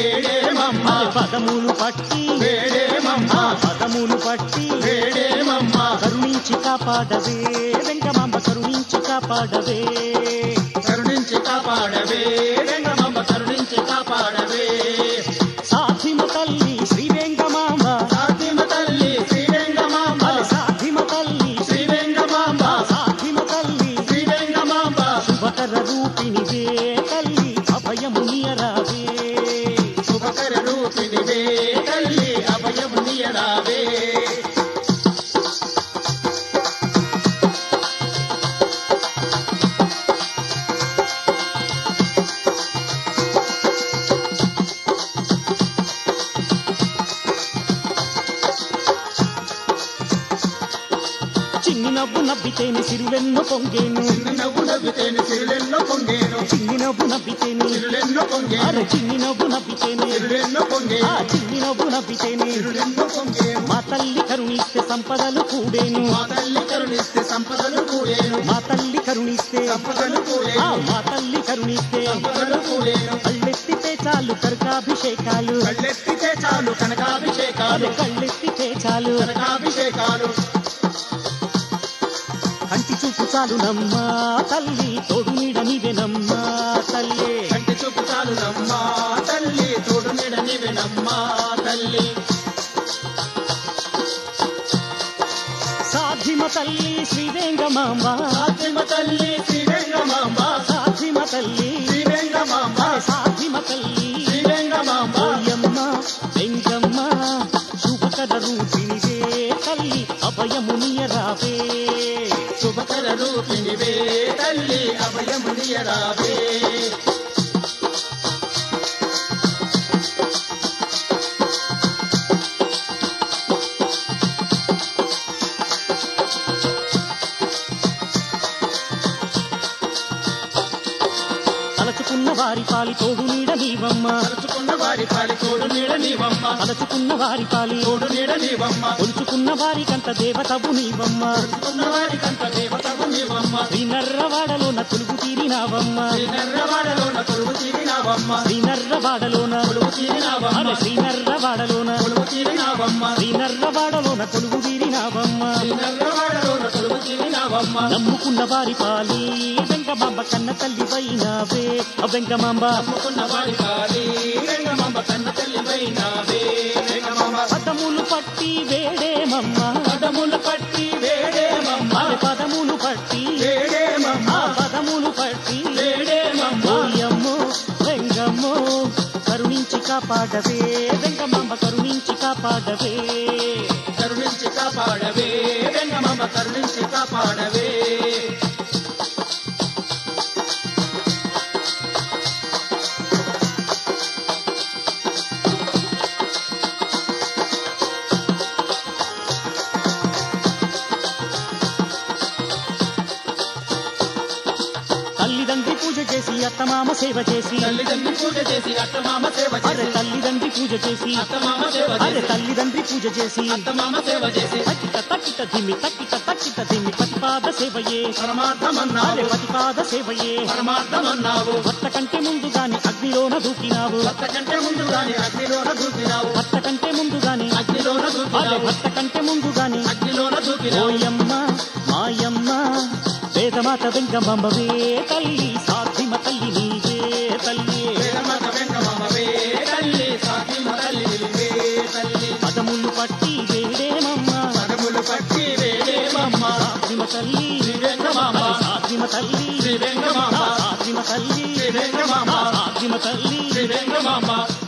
వేడేమమ్మ అది పదములు పట్టి వేడేమమ్మ ఆ పదములు పట్టి వేడేమమ్మ కరుణించి కాపాడవే వెంగమాంబ కరుణించి కాపాడవే కరుణించి కాపాడవే వెంగమమ్మ కరుణించి కాపాడవే సాధిమ తల్లి శ్రీ వెంగమాంబ సాధ్యమ తల్లి శ్రీ వెంగమాంబ అది సాధిమ తల్లి శ్రీ వెంగమాంబ సాధిమ తల్లి శ్రీ వెంగమాంబ శుభకర రూపిణివే తల్లి అభయమునియరావే శుభకర రూపిణివే తల్లి అభయము నీయరావే చిన్ని నవ్వు నవ్వితేని సిరులెన్నో పొంగేను చిన్న నవ్వు నవ్వితేని సిరులెన్నో పొంగేను చిన్ని నవ్వు నవ్వితేని సిరులెన్నో పొంగేను అరే చిన్ని నవ్వు నవ్వితేని సిరులెన్నో ఆ పొంగేను చిన్ని నవ్వు నవ్వితేని సిరులెన్నో పొంగేను మా తల్లి కరుణిస్తే సంపదలు కూడేను మా తల్లి కరుణిస్తే సంపదలు కూడేను మా తల్లి కరుణిస్తే సంపదలు ఆ కూడేను మా తల్లి కరుణిస్తే సంపదలు కూడేను కళ్ళెత్తితే చాలు కనకాభిషేకాలు కళ్ళెత్తితే చాలు అరే కనకాభిషేకాలు కళ్ళెత్తితే చాలు కనకాభిషేకాలు కంటి చూపు చాలు నమ్మా తల్లి తోడు నీడ నీవెనమ్మా తల్లి కంటి చూపు చాలు నమ్మా తల్లి తోడు నీడ నీవెనమ్మా తల్లి సాధిమ తల్లి శ్రీ వెంగమాంబ సాధ్యమ తల్లి శ్రీ వెంగమాంబ సాధిమ తల్లి శ్రీ వెంగమాంబ సాధిమ తల్లి శ్రీ వెంగమాంబ ఓయమ్మ వెంగమ్మ శుభకర రూపిణివే తల్లి అభయమునియరావే శుభకర రూపిణివే తల్లి అభయము నీయరావే తలచుకున్న వారి పాలి తోడు నీడ నీవమ్మ తలుచుకున్న వారి పాలి తోడు నీడ నీవమ్మ తలచుకున్న వారి పాలి తోడు నీడ నీవమ్మ కొలుచుకున్న వారికంత దేవతవు నీవమ్మ తలుచుకున్న వారి కంట దేవతవు నీవమ్మ శ్రీనర్రవాడలోన తొలుగు తీరినావమ్మ శ్రీ నర్రవాడలోన కొలువు తీరినావమ్మ శ్రీనర్రవాడలోన కొలువు తీరినావమ్మ అరే శ్రీనర్రవాడలోన కొలువు తీరినావమ్మ శ్రీనర్రవాడలోన కొలుగు తీరినావమ్మ శ్రీ నర్రవాడలోన కొలువు తీరినావమ్మ నమ్ముకున్న వారి పాలి వెంగమాంబ కన్న తల్లి వైనావే వెంగమాంబ నమ్ముకున్న వారి పాలి వెంగమాంబ కన్న తల్లి వైనావే వెంగమాంబ పదములు పట్టి వేడేమమ్మ పదములు పట్టి వేడేమమ్మ అరే పదములు పట్టి వేడేమమ్మ ఆ పదములు పట్టి వేడేమమ్మ ఓయమ్మో వెంగమ్మో కరుణించి కాపాడవే వెంగమాంబ కరుణించి కాపాడవే కరుణించి కాపాడవే వెంగమాంబ కరుణించి కాపాడవే తల్లిదండ్రి పూజ చేసి అత్తమామ సేవ చేసి తల్లిదండ్రి పూజ చేసి అత్తమామ సేవ అరే చేసి తల్లిదండ్రి పూజ చేసి అత్తమామ సేవ అరే చేసి తల్లిదండ్రి పూజ చేసి అత్తమామ సేవ చేసి తక్కిట తక్కిట ధిమి తక్కిట తక్కిట ధిమి పతిపాద సేవయే అరే పరమార్థమన్నావు పతిపాద సేవయే పరమార్థమన్నావు భర్త కంటే ముందుగాని అగ్నిలోన దూకినావు భర్త కంటే ముందుగాని అగ్నిలోన దూకినావు భర్త కంటే ముందుగాని అగ్నిలోన అరే దూకినావు భర్త కంటే ముందుగాని అగ్నిలోన దూకినావు ఓయమ్మ మాయమ్మ వేదమాత వెంగమ్మవే తల్లి సాధిమ తల్లి నీవే తల్లి వేదమత వెంగమాంబవే తల్లి సాధ్యమ తల్లి నిలివే తల్లి పదములు పట్టి వేడేమమ్మ పదములు పట్టి వేడేమమ్మ సాధిమ తల్లి శ్రీ వెంగమాంబ సాధిమ తల్లి శ్రీ వెంగమాంబ సాధిమ తల్లి శ్రీ వెంగమాంబ సాధిమ తల్లి శ్రీ వెంగమాంబ